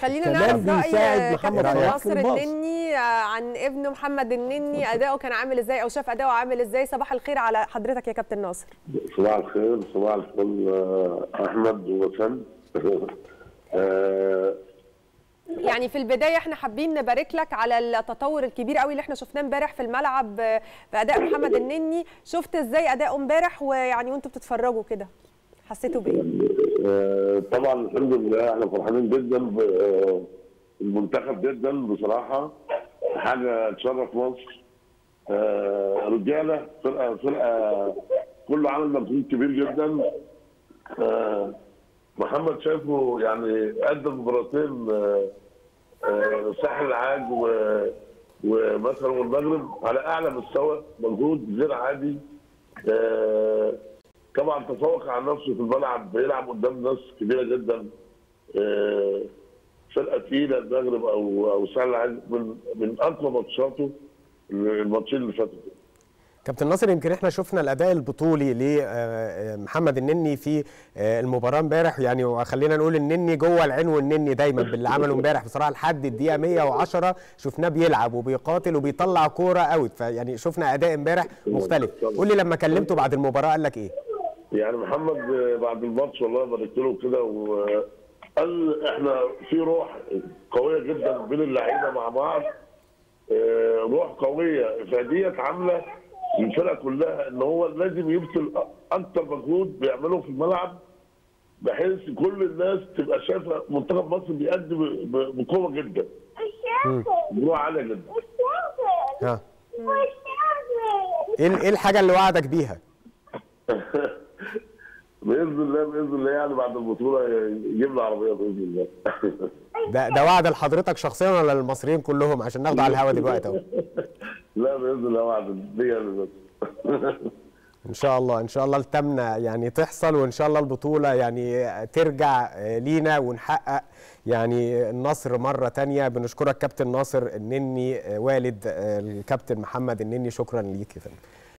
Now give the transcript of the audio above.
خلينا كمان نعرف بيساعد راي محمد كابتن صلاح ناصر في الباص. النني آه، عن ابنه محمد النني اداؤه كان عامل ازاي او شاف اداؤه عامل ازاي صباح الخير على حضرتك يا كابتن ناصر صباح الخير صباح الفل آه، احمد ووسام آه، يعني في البدايه احنا حابين نبارك لك على التطور الكبير قوي اللي احنا شفناه امبارح في الملعب آه، في اداء محمد النني شفت ازاي اداؤه امبارح ويعني وانتوا بتتفرجوا كده حسيتوا بايه آه، طبعا الحمد لله احنا فرحانين جدا بالمنتخب جدا بصراحه حاجه تشرف مصر آه، رجاله فرقه فرقه كله عامل مجهود كبير جدا آه، محمد شايفه يعني قدم مباراتين آه، آه، الساحل العاج و- ومثلا والمغرب على اعلى مستوى مجهود غير عادي آه، طبعا تفوق على نفسه في الملعب بيلعب قدام ناس كبيره جدا آه، فرقه تقيله المغرب او او الساحل العاج من من اقوى ماتشاته الماتشين اللي فاتوا كابتن ناصر يمكن احنا شفنا الاداء البطولي لمحمد النني في آه، المباراه امبارح يعني وخلينا نقول النني جوه العين والنني دايما باللي عمله امبارح بصراحه لحد الدقيقه 110 شفناه بيلعب وبيقاتل وبيطلع كوره اوت فيعني شفنا اداء امبارح مختلف قول لي لما كلمته بعد المباراه قال لك ايه يعني محمد بعد الماتش والله باركت له كده وقال احنا في روح قويه جدا بين اللعيبه مع بعض اه، روح قويه فديت عامله الفرقه كلها ان هو لازم يبذل أ- اكتر مجهود بيعمله في الملعب بحيث كل الناس تبقى شايفه منتخب مصر بيأدي ب- ب- بقوه جدا بروح عاليه جدا ها ايه ايه الحاجه اللي وعدك بيها باذن الله باذن الله يعني بعد البطوله يجيب لنا عربيه باذن الله ده ده وعد لحضرتك شخصيا ولا للمصريين كلهم عشان ناخده على الهوا دلوقتي اهو لا باذن الله وعد ليا أنا بس ان شاء الله ان شاء الله التامنه يعني تحصل وان شاء الله البطوله يعني ترجع آه، لينا ونحقق يعني النصر مره تانية بنشكرك كابتن ناصر النني آه، والد آه، الكابتن محمد النني شكرا ليك يا فندم